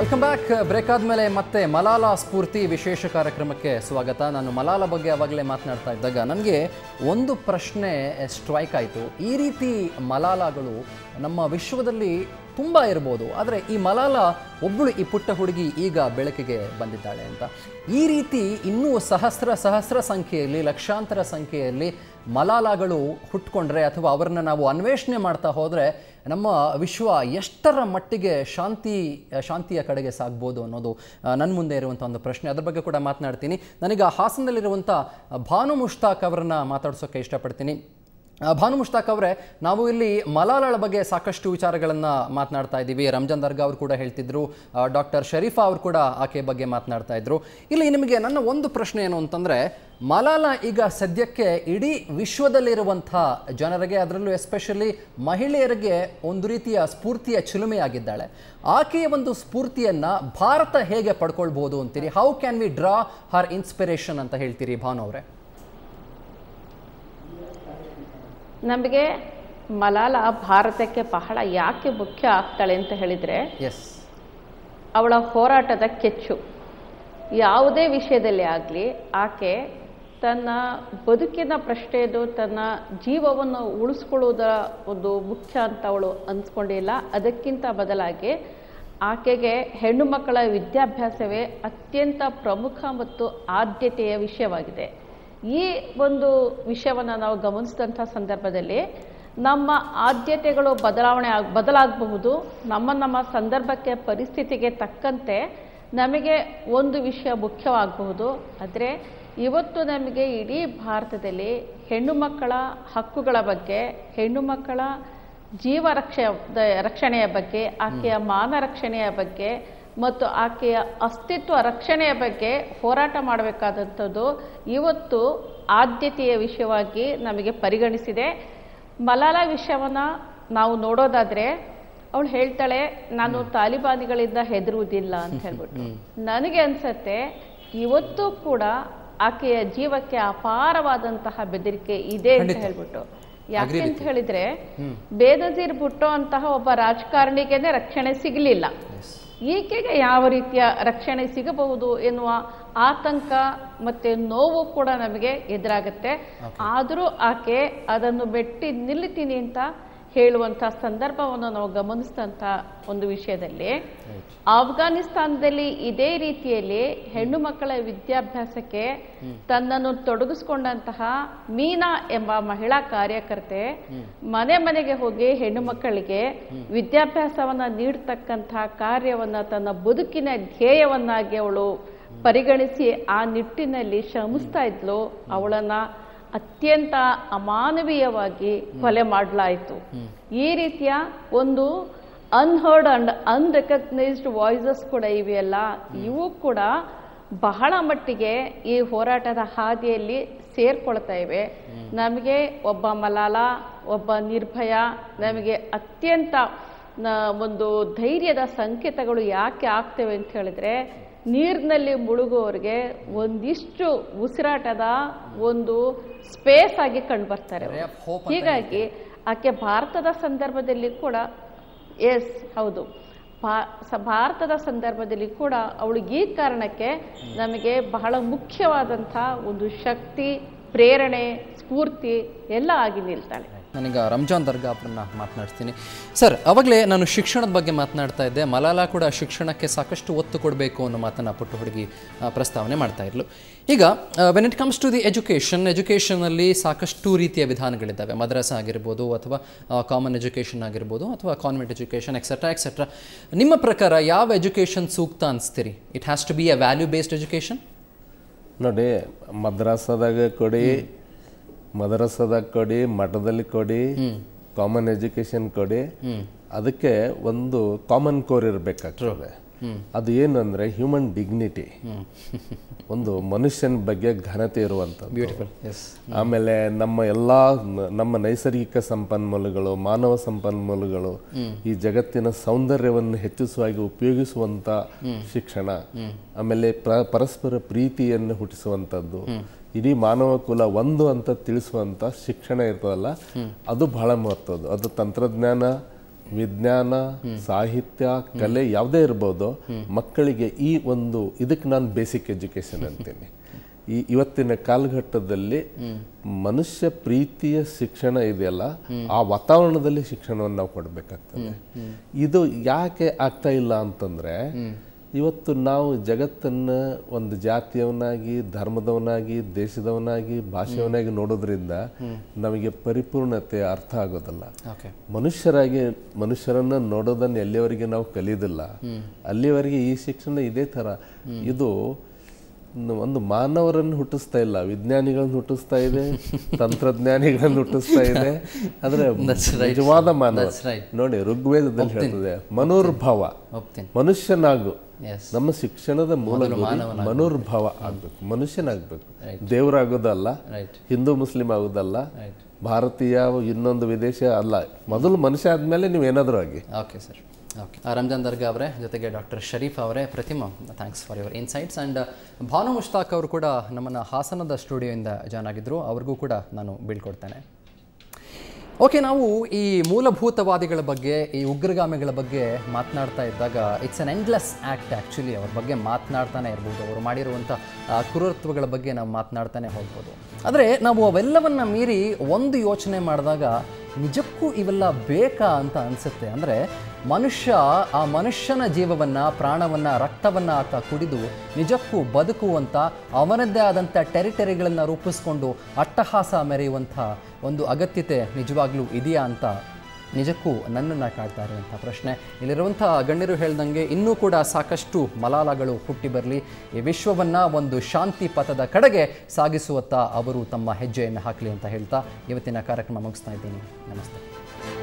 Welcome back break ಆದಮೇಲೆ ಮತ್ತೆ ಮಲಾಲ ಸ್ಫೂರ್ತಿ ವಿಶೇಷ ಕಾರ್ಯಕ್ರಮಕ್ಕೆ ಸ್ವಾಗತ ನಾನು ಮಲಾಲ ಬಗ್ಗೆ ಅವಾಗಲೇ ಮಾತನಾಡ್ತಾ ಇದ್ದಾಗ ನನಗೆ ಒಂದು ಪ್ರಶ್ನೆ ಸ್ಟ್ರೈಕ್ ಆಯಿತು ಈ ರೀತಿ ಮಲಾಲಗಳು ನಮ್ಮ ವಿಶ್ವದಲ್ಲಿ ತುಂಬ ಇರ್ಬೋದು ಆದರೆ ಈ ಮಲಾಲ ಒಬ್ಬಳು ಈ ಪುಟ್ಟ ಹುಡುಗಿ ಈಗ ಬೆಳಕಿಗೆ ಬಂದಿದ್ದಾಳೆ ಅಂತ ಈ ರೀತಿ ಇನ್ನೂ ಸಹಸ್ರ ಸಹಸ್ರ ಸಂಖ್ಯೆಯಲ್ಲಿ ಲಕ್ಷಾಂತರ ಸಂಖ್ಯೆಯಲ್ಲಿ ಮಲಾಲಗಳು ಹುಟ್ಕೊಂಡ್ರೆ ಅಥವಾ ಅವರನ್ನ ನಾವು ಅನ್ವೇಷಣೆ ಮಾಡ್ತಾ ಹೋದರೆ ನಮ್ಮ ವಿಶ್ವ ಎಷ್ಟರ ಮಟ್ಟಿಗೆ ಶಾಂತಿ ಶಾಂತಿಯ ಕಡೆಗೆ ಸಾಗ್ಬೋದು ಅನ್ನೋದು ಆ, ನನ್ನ ಮುಂದೆ ಇರುವಂಥ ಒಂದು ಪ್ರಶ್ನೆ ಅದ್ರ ಬಗ್ಗೆ ಕೂಡ ಮಾತನಾಡ್ತೀನಿ ನನಗೆ ಹಾಸನದಲ್ಲಿರುವಂಥ ಭಾನು ಮುಷ್ತಾಕ್ ಅವರನ್ನ ಮಾತಾಡ್ಸೋಕ್ಕೆ ಇಷ್ಟಪಡ್ತೀನಿ ಆ, ಭಾನು ಮುಷ್ತಾಕ್ ಅವರೇ ನಾವು ಇಲ್ಲಿ ಮಲಾಲಳ ಬಗ್ಗೆ ಸಾಕಷ್ಟು ವಿಚಾರಗಳನ್ನು ಮಾತನಾಡ್ತಾ ಇದ್ದೀವಿ ರಂಜಾನ್ ದರ್ಗಾ ಅವರು ಕೂಡ ಹೇಳ್ತಿದ್ರು ಡಾಕ್ಟರ್ ಶರೀಫಾ ಅವರು ಕೂಡ ಆಕೆ ಬಗ್ಗೆ ಮಾತನಾಡ್ತಾ ಇದ್ರು ಇಲ್ಲಿ ನಿಮಗೆ ನನ್ನ ಒಂದು ಪ್ರಶ್ನೆ ಏನು ಅಂತಂದರೆ ಮಲಾಲ ಈಗ ಸದ್ಯಕ್ಕೆ ಇಡೀ ವಿಶ್ವದಲ್ಲಿರುವಂಥ ಜನರಿಗೆ ಅದರಲ್ಲೂ ಎಸ್ಪೆಷಲಿ ಮಹಿಳೆಯರಿಗೆ ಒಂದು ರೀತಿಯ ಸ್ಫೂರ್ತಿಯ ಚಿಲುಮೆಯಾಗಿದ್ದಾಳೆ ಆಕೆಯ ಒಂದು ಸ್ಫೂರ್ತಿಯನ್ನು ಭಾರತ ಹೇಗೆ ಪಡ್ಕೊಳ್ಬೋದು ಅಂತೀರಿ how can we draw her inspiration ಅಂತ ಹೇಳ್ತೀರಿ ಭಾನು ಅವರೇ ನಮಗೆ ಮಲಾಲ ಭಾರತಕ್ಕೆ ಬಹಳ ಯಾಕೆ ಮುಖ್ಯ ಆಗ್ತಾಳೆ ಅಂತ ಹೇಳಿದರೆ ಎಸ್ ಅವಳ ಹೋರಾಟದ ಕೆಚ್ಚು ಯಾವುದೇ ವಿಷಯದಲ್ಲಿ ಆಗಲಿ ಆಕೆ ತನ್ನ ಬದುಕಿನ ಪ್ರಶ್ನೆಯನ್ನು ತನ್ನ ಜೀವವನ್ನು ಉಳಿಸ್ಕೊಳ್ಳುವುದರ ಒಂದು ಮುಖ್ಯ ಅಂತ ಅವಳು ಅನ್ಸ್ಕೊಂಡಿಲ್ಲ ಅದಕ್ಕಿಂತ ಬದಲಾಗಿ ಆಕೆಗೆ ಹೆಣ್ಣು ಮಕ್ಕಳ ವಿದ್ಯಾಭ್ಯಾಸವೇ ಅತ್ಯಂತ ಪ್ರಮುಖ ಮತ್ತು ಆದ್ಯತೆಯ ವಿಷಯವಾಗಿದೆ ಈ ಒಂದು ವಿಷಯವನ್ನು ನಾವು ಗಮನಿಸಿದಂಥ ಸಂದರ್ಭದಲ್ಲಿ ನಮ್ಮ ಆದ್ಯತೆಗಳು ಬದಲಾವಣೆ ಆಗ್ ಬದಲಾಗಬಹುದು ನಮ್ಮ ನಮ್ಮ ಸಂದರ್ಭಕ್ಕೆ ಪರಿಸ್ಥಿತಿಗೆ ತಕ್ಕಂತೆ ನಮಗೆ ಒಂದು ವಿಷಯ ಮುಖ್ಯವಾಗಬಹುದು ಆದರೆ ಇವತ್ತು ನಮಗೆ ಇಡೀ ಭಾರತದಲ್ಲಿ ಹೆಣ್ಣು ಮಕ್ಕಳ ಹಕ್ಕುಗಳ ಬಗ್ಗೆ ಹೆಣ್ಣು ಮಕ್ಕಳ ಜೀವ ರಕ್ಷೆ ರಕ್ಷಣೆಯ ಬಗ್ಗೆ ಆಕೆಯ ಮಾನ ರಕ್ಷಣೆಯ ಬಗ್ಗೆ ಮತ್ತು ಆಕೆಯ ಅಸ್ತಿತ್ವ ರಕ್ಷಣೆಯ ಬಗ್ಗೆ ಹೋರಾಟ ಮಾಡಬೇಕಾದಂಥದ್ದು ಇವತ್ತು ಆದ್ಯತೆಯ ವಿಷಯವಾಗಿ ನಮಗೆ ಪರಿಗಣಿಸಿದೆ ಮಲಾಲ ವಿಷಯವನ್ನು ನಾವು ನೋಡೋದಾದ್ರೆ ಅವಳು ಹೇಳ್ತಾಳೆ ನಾನು ತಾಲಿಬಾನಿಗಳಿಂದ ಹೆದರುವುದಿಲ್ಲ ಅಂತ ಹೇಳ್ಬಿಟ್ಟು ನನಗೆ ಅನ್ಸತ್ತೆ ಇವತ್ತು ಕೂಡ ಆಕೆಯ ಜೀವಕ್ಕೆ ಅಪಾರವಾದಂತಹ ಬೆದರಿಕೆ ಇದೆ ಅಂತ ಖಂಡಿತ. ಹೇಳ್ಬಿಟ್ಟು ಯಾಕೆ ಅಂತ ಹೇಳಿದ್ರೆ ಬೇನಜೀರ್ ಭುಟ್ಟೋ ಅಂತಹ ಒಬ್ಬ ರಾಜಕಾರಣಿಗೆನೆ ರಕ್ಷಣೆ ಸಿಗಲಿಲ್ಲ ಈಕೆಗೆ ಯಾವ ರೀತಿಯ ರಕ್ಷಣೆ ಸಿಗಬಹುದು ಎನ್ನುವ ಆತಂಕ ಮತ್ತೆ ನೋವು ಕೂಡ ನಮಗೆ ಎದುರಾಗುತ್ತೆ ಆದರೂ ಆಕೆ ಅದನ್ನು ಮೆಟ್ಟಿ ನಿಲ್ಲಿತೀನಿ ಅಂತ ಹೇಳುವಂಥ ಸಂದರ್ಭವನ್ನು ನಾವು ಗಮನಿಸಿದಂಥ ಒಂದು ವಿಷಯದಲ್ಲಿ ಆಫ್ಘಾನಿಸ್ತಾನದಲ್ಲಿ ಇದೇ ರೀತಿಯಲ್ಲಿ ಹೆಣ್ಣು ಮಕ್ಕಳ ವಿದ್ಯಾಭ್ಯಾಸಕ್ಕೆ ತನ್ನನ್ನು ತೊಡಗಿಸ್ಕೊಂಡಂತಹ ಮೀನಾ ಎಂಬ ಮಹಿಳಾ ಕಾರ್ಯಕರ್ತೆ ಮನೆ ಮನೆಗೆ ಹೋಗಿ ಹೆಣ್ಣು ಮಕ್ಕಳಿಗೆ ವಿದ್ಯಾಭ್ಯಾಸವನ್ನ ನೀಡತಕ್ಕಂತಹ ಕಾರ್ಯವನ್ನ ತನ್ನ ಬದುಕಿನ ಧ್ಯೇಯವನ್ನಾಗಿ ಅವಳು ಪರಿಗಣಿಸಿ ಆ ನಿಟ್ಟಿನಲ್ಲಿ ಶ್ರಮಿಸ್ತಾ ಇದ್ಲು ಅವಳನ್ನ ಅತ್ಯಂತ ಅಮಾನವೀಯವಾಗಿ ಕೊಲೆ ಮಾಡಲಾಯಿತು ಈ ರೀತಿಯ ಒಂದು ಅನ್ಹರ್ಡ್ ಅಂಡ್ ಅನ್ರೆಕಗ್ನೈಸ್ಡ್ ವಾಯ್ಸಸ್ ಕೂಡ ಇವೆಯಲ್ಲ ಇವು ಕೂಡ ಬಹಳ ಮಟ್ಟಿಗೆ ಈ ಹೋರಾಟದ ಹಾದಿಯಲ್ಲಿ ಸೇರ್ಕೊಳ್ತಾ ಇವೆ ನಮಗೆ ಒಬ್ಬ ಮಲಾಲ ಒಬ್ಬ ನಿರ್ಭಯ ನಮಗೆ ಅತ್ಯಂತ ನ- ಒಂದು ಧೈರ್ಯದ ಸಂಕೇತಗಳು ಯಾಕೆ ಆಗ್ತವೆ ಅಂತ ಹೇಳಿದ್ರೆ ನೀರಿನಲ್ಲಿ ಮುಳುಗುವವರಿಗೆ ಒಂದಿಷ್ಟು ಉಸಿರಾಟದ ಒಂದು ಸ್ಪೇಸ್ ಆಗಿ ಕಂಡು ಬರ್ತಾರೆ Ray of hope ಅಂತ ಹೀಗಾಗಿ ಆಕೆ ಭಾರತದ ಸಂದರ್ಭದಲ್ಲಿ ಕೂಡ ಎಸ್ ಹೌದು ಭಾ- ಸ- ಭಾರತದ ಸಂದರ್ಭದಲ್ಲಿ ಕೂಡ ಅವಳಿಗೆ ಈ ಕಾರಣಕ್ಕೆ ನಮಗೆ ಬಹಳ ಮುಖ್ಯವಾದಂಥ ಒಂದು ಶಕ್ತಿ ಪ್ರೇರಣೆ ಸ್ಫೂರ್ತಿ ಎಲ್ಲ ಆಗಿ ನಿಲ್ತಾಳೆ ನಾನೀಗ ರಂಜಾನ್ ದರ್ಗಾ ಅವರನ್ನ ಮಾತನಾಡ್ತೀನಿ ಸರ್ ಅವಾಗಲೇ ನಾನು ಶಿಕ್ಷಣದ ಬಗ್ಗೆ ಮಾತನಾಡ್ತಾ ಇದ್ದೆ ಮಲಾಲ ಕೂಡ ಶಿಕ್ಷಣಕ್ಕೆ ಸಾಕಷ್ಟು ಒತ್ತು ಕೊಡಬೇಕು ಅನ್ನೋ ಮಾತನ್ನು ಪುಟ್ಟ ಹುಡುಗಿ ಆ, ಪ್ರಸ್ತಾವನೆ ಮಾಡ್ತಾ ಇದ್ಲು ಈಗ when it comes to the education ಎಜುಕೇಷನಲ್ಲಿ ಸಾಕಷ್ಟು ರೀತಿಯ ವಿಧಾನಗಳಿದ್ದಾವೆ ಮದ್ರಸ ಆಗಿರ್ಬೋದು ಅಥವಾ ಕಾಮನ್ ಎಜುಕೇಷನ್ ಆಗಿರ್ಬೋದು ಅಥವಾ ಕಾನ್ವೆಂಟ್ ಎಜುಕೇಷನ್ ಎಕ್ಸೆಟ್ರಾ ಎಕ್ಸೆಟ್ರಾ ನಿಮ್ಮ ಪ್ರಕಾರ ಯಾವ ಎಜುಕೇಷನ್ ಸೂಕ್ತ ಅನಿಸ್ತೀರಿ it has to be a value based education ನೋಡಿ ಮದ್ರಾಸದಾಗ ಕೊಡಿ ಮದ್ರಸದಾಗ ಕೊಡಿ ಮಠದಲ್ಲಿ ಕೊಡಿ ಕಾಮನ್ ಎಜುಕೇಶನ್ ಕೊಡಿ ಅದಕ್ಕೆ ಒಂದು ಕಾಮನ್ ಕೋರ್ ಇರಬೇಕಾಗ್ತದೆ ಅದು ಏನಂದ್ರೆ ಹ್ಯೂಮನ್ ಡಿಗ್ನಿಟಿ ಒಂದು ಮನುಷ್ಯನ ಬಗ್ಗೆ ಘನತೆ ಇರುವಂಥದ್ದು ಬ್ಯೂಟಿಫುಲ್ ಎಸ್ ಆಮೇಲೆ ನಮ್ಮ ಎಲ್ಲ ನ- ನಮ್ಮ ನೈಸರ್ಗಿಕ ಸಂಪನ್ಮೂಲಗಳು ಮಾನವ ಸಂಪನ್ಮೂಲಗಳು ಈ ಜಗತ್ತಿನ ಸೌಂದರ್ಯವನ್ನು ಹೆಚ್ಚಿಸುವಾಗಿ ಉಪಯೋಗಿಸುವಂತ ಶಿಕ್ಷಣ ಆಮೇಲೆ ಪ್ರ- ಪರಸ್ಪರ ಪ್ರೀತಿಯನ್ನು ಹುಟ್ಟಿಸುವಂತದ್ದು ಇಡೀ ಮಾನವ ಕುಲ ಒಂದು ಅಂತ ತಿಳಿಸುವಂತ ಶಿಕ್ಷಣ ಇರ್ತದಲ್ಲ ಅದು ಬಹಳ ಮಹತ್ವದ್ದು ಅದು ತಂತ್ರಜ್ಞಾನ ವಿಜ್ಞಾನ ಸಾಹಿತ್ಯ ಕಲೆ ಯಾವುದೇ ಇರ್ಬೋದು ಮಕ್ಕಳಿಗೆ ಈ ಒಂದು ಇದಕ್ಕೆ ನಾನು ಬೇಸಿಕ್ ಎಜುಕೇಶನ್ ಅಂತೀನಿ ಈ ಇವತ್ತಿನ ಕಾಲಘಟ್ಟದಲ್ಲಿ ಮನುಷ್ಯ ಪ್ರೀತಿಯ ಶಿಕ್ಷಣ ಇದೆಯಲ್ಲ ಆ ವಾತಾವರಣದಲ್ಲಿ ಶಿಕ್ಷಣವನ್ನು ನಾವು ಕೊಡಬೇಕಾಗ್ತದೆ ಇದು ಯಾಕೆ ಆಗ್ತಾ ಇಲ್ಲ ಅಂತಂದ್ರೆ ಇವತ್ತು ನಾವು ಜಗತ್ತನ್ನ ಒಂದು ಜಾತಿಯವನಾಗಿ ಧರ್ಮದವನಾಗಿ ದೇಶದವನಾಗಿ ಭಾಷೆಯವನಾಗಿ ನೋಡೋದ್ರಿಂದ ನಮಗೆ ಪರಿಪೂರ್ಣತೆ ಅರ್ಥ ಆಗೋದಿಲ್ಲ ಓಕೆ ಮನುಷ್ಯರಾಗಿ ಮನುಷ್ಯರನ್ನ ನೋಡೋದನ್ನ ಎಲ್ಲಿವರೆಗೆ ನಾವು ಕಲಿಯೋದಿಲ್ಲ ಅಲ್ಲಿವರೆಗೆ ಈ ಶಿಕ್ಷಣ ಇದೇ ತರ ಇದು ನ- ಒಂದು ಮಾನವರನ್ನು ಹುಟ್ಟಿಸ್ತಾ ಇಲ್ಲ ವಿಜ್ಞಾನಿಗಳನ್ನ ಹುಟ್ಟಿಸ್ತಾ ಇದೆ ತಂತ್ರಜ್ಞಾನಿಗಳನ್ನ ಹುಟ್ಟಿಸ್ತಾ ಇದೆ ಆದ್ರೆ ನಿಜವಾದ ಮಾನವ That's right. ನೋಡಿ ಋಗ್ವೇದದಲ್ಲಿ ಹೇಳ್ತದೆ ಮನೋರ್ಭವ ಒಪ್ತೀನಿ ಮನುಷ್ಯನಾಗು ಎಸ್ ನಮ್ಮ ಶಿಕ್ಷಣದ ಮೂಲ ಗುರಿ ಮನೋರ್ಭವ ಆಗ್ಬೇಕು ಮನುಷ್ಯನಾಗ್ಬೇಕು ದೇವರಾಗೋದಲ್ಲ ರೈಟ್ ಹಿಂದೂ ಮುಸ್ಲಿಂ ಆಗೋದಲ್ಲ ರೈಟ್ ಭಾರತೀಯ ಇನ್ನೊಂದು ವಿದೇಶ ಅಲ್ಲ ಮೊದಲು ಮನುಷ್ಯ ಆದ್ಮೇಲೆ ನೀವು ಏನಾದರೂ ಆಗಿ okay sir okay Ramzan Darga ಅವರೇ ಜೊತೆಗೆ ಡಾಕ್ಟರ್ ಶರೀಫ್ ಅವರೇ Pratima thanks for your insights and Banu Mushtaq ಅವರು ಕೂಡ ನಮ್ಮನ್ನು ಹಾಸನದ ಸ್ಟುಡಿಯೋಯಿಂದ ಜಾಯ್ನ್ ಆಗಿದ್ದರು ಅವ್ರಿಗೂ ಕೂಡ ನಾನು ಬೀಳ್ಕೊಡ್ತೇನೆ ಓಕೆ ನಾವು ಈ ಮೂಲಭೂತವಾದಿಗಳ ಬಗ್ಗೆ ಈ ಉಗ್ರಗಾಮಿಗಳ ಬಗ್ಗೆ ಮಾತನಾಡ್ತಾ ಇದ್ದಾಗ it's an endless act actually ಅವ್ರ ಬಗ್ಗೆ ಮಾತನಾಡ್ತಾನೆ ಇರ್ಬೋದು ಅವರು ಮಾಡಿರುವಂಥ ಆ, ಕ್ರೂರತ್ವಗಳ ಬಗ್ಗೆ ನಾವು ಮಾತನಾಡ್ತಾನೆ ಹೋಗ್ಬೋದು ಆದರೆ ನಾವು ಅವೆಲ್ಲವನ್ನ ಮೀರಿ ಒಂದು ಯೋಚನೆ ಮಾಡಿದಾಗ ನಿಜಕ್ಕೂ ಇವೆಲ್ಲ ಬೇಕಾ ಅಂತ ಅನಿಸುತ್ತೆ ಅಂದರೆ ಮನುಷ್ಯ ಆ ಮನುಷ್ಯನ ಜೀವವನ್ನು ಪ್ರಾಣವನ್ನು ರಕ್ತವನ್ನು ಆತ ಕುಡಿದು ನಿಜಕ್ಕೂ ಬದುಕುವಂಥ ಅವನದ್ದೇ ಆದಂಥ ಟೆರಿಟರಿಗಳನ್ನು ರೂಪಿಸ್ಕೊಂಡು ಅಟ್ಟಹಾಸ ಮೆರೆಯುವಂಥ ಒಂದು ಅಗತ್ಯತೆ ನಿಜವಾಗ್ಲೂ ಇದೆಯಾ ಅಂತ ನಿಜಕ್ಕೂ ನನ್ನನ್ನು ಕಾಡ್ತಾ ಇರುವಂಥ ಪ್ರಶ್ನೆ ಇಲ್ಲಿರುವಂಥ ಗಣ್ಯರು ಹೇಳ್ದಂಗೆ ಇನ್ನೂ ಕೂಡ ಸಾಕಷ್ಟು ಮಲಾಲಗಳು ಹುಟ್ಟಿ ಬರಲಿ ಈ ವಿಶ್ವವನ್ನು ಒಂದು ಶಾಂತಿ ಪಥದ ಕಡೆಗೆ ಸಾಗಿಸುವತ್ತ ಅವರು ತಮ್ಮ ಹೆಜ್ಜೆಯನ್ನು ಹಾಕಲಿ ಅಂತ ಹೇಳ್ತಾ ಇವತ್ತಿನ ಕಾರ್ಯಕ್ರಮ ಮುಗಿಸ್ತಾ ಇದ್ದೀನಿ ನಮಸ್ತೆ